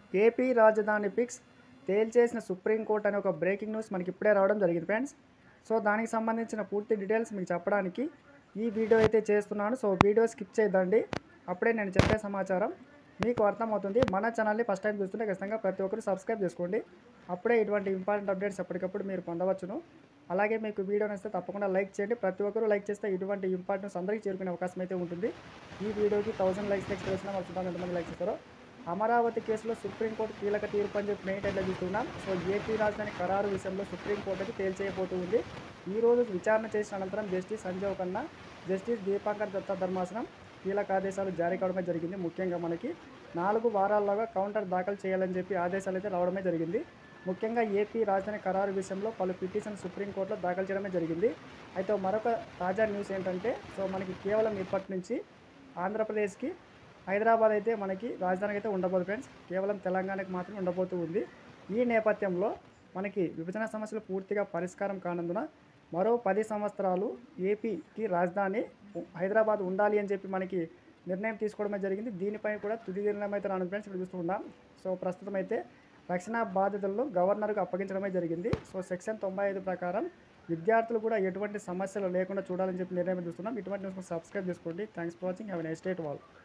AP రాజధాని pics తేల్చేసిన supreme court అనే ఒక బ్రేకింగ్ న్యూస్ మనకి ఇప్పుడే రావడం జరిగింది ఫ్రెండ్స్ సో దానికి సంబంధించిన పూర్తి డీటెయిల్స్ మీకు చెప్పడానికి ఈ వీడియో అయితే చేస్తున్నాను సో వీడియో స్కిప్ చేయదండి అప్పుడే నేను చెప్పే సమాచారం మీకు అర్థమవుతుంది మన ఛానల్ని ఫస్ట్ టైం చూస్తుంటే ఖచ్చితంగా ప్రతి ఒక్కరు సబ్స్క్రైబ్ చేసుకోండి అప్పుడే ఇటువంటి ఇంపార్టెంట్ అప్డేట్స్ ఎప్పటికప్పుడు మీరు పొందవచ్చును అలాగే మీకు వీడియో నచ్చితే తప్పకుండా లైక్ చేయండి ప్రతి ఒక్కరు లైక్ చేస్తే ఇటువంటి ఇంపార్టెన్స్ అందరికీ చేరుకునే అవకాశం అయితే ఉంటుంది ఈ వీడియోకి థౌసండ్ లైక్స్ నెక్స్ట్ వచ్చినా వాళ్ళు చూద్దాం ఎంతమంది లైక్ చేస్తారో అమరావతి కేసులో సుప్రీంకోర్టు కీలక తీర్పు అని చెప్పి మెయిన్ టైట్లో చూస్తున్నాం సో ఏపీ రాజధాని ఖరారు విషయంలో సుప్రీంకోర్టుకి తేల్చేయబోతుంది ఈ రోజు విచారణ చేసిన అనంతరం జస్టిస్ సంజీవ్ ఖన్నా జస్టిస్ దీపాంకర్ దత్తా ధర్మాసనం కీలక ఆదేశాలు జారీ కావడమే జరిగింది ముఖ్యంగా మనకి నాలుగు వారాల్లోగా కౌంటర్ దాఖలు చేయాలని చెప్పి ఆదేశాలు అయితే రావడమే జరిగింది ముఖ్యంగా ఏపీ రాజధాని ఖరారు విషయంలో పలు పిటిషన్ సుప్రీంకోర్టులో దాఖలు చేయడమే జరిగింది అయితే మరొక తాజా న్యూస్ ఏంటంటే సో మనకి కేవలం ఇప్పటి నుంచి ఆంధ్రప్రదేశ్కి హైదరాబాద్ అయితే మనకి రాజధానికి అయితే ఉండబోదు ఫ్రెండ్స్ కేవలం తెలంగాణకి మాత్రమే ఉండబోతూ ఉంది ఈ నేపథ్యంలో మనకి విభజన సమస్యలు పూర్తిగా పరిష్కారం కానందున మరో పది సంవత్సరాలు ఏపీకి రాజధాని హైదరాబాద్ ఉండాలి అని చెప్పి మనకి నిర్ణయం తీసుకోవడమే జరిగింది దీనిపై కూడా తుది నిర్ణయం అయితే రాను ఫ్రెండ్స్ ఇప్పుడు చూస్తూ ఉన్నాం సో ప్రస్తుతం అయితే రక్షణ బాధ్యతలను గవర్నర్కు అప్పగించడమే జరిగింది సో సెక్షన్ తొంభై ఐదు ప్రకారం విద్యార్థులు కూడా ఎటువంటి సమస్యలు లేకుండా చూడాలని చెప్పి నిర్ణయం చూస్తున్నాం ఇటువంటి న్యూస్ సబ్స్క్రైబ్ చేసుకోండి thanks for watching have a nice date wall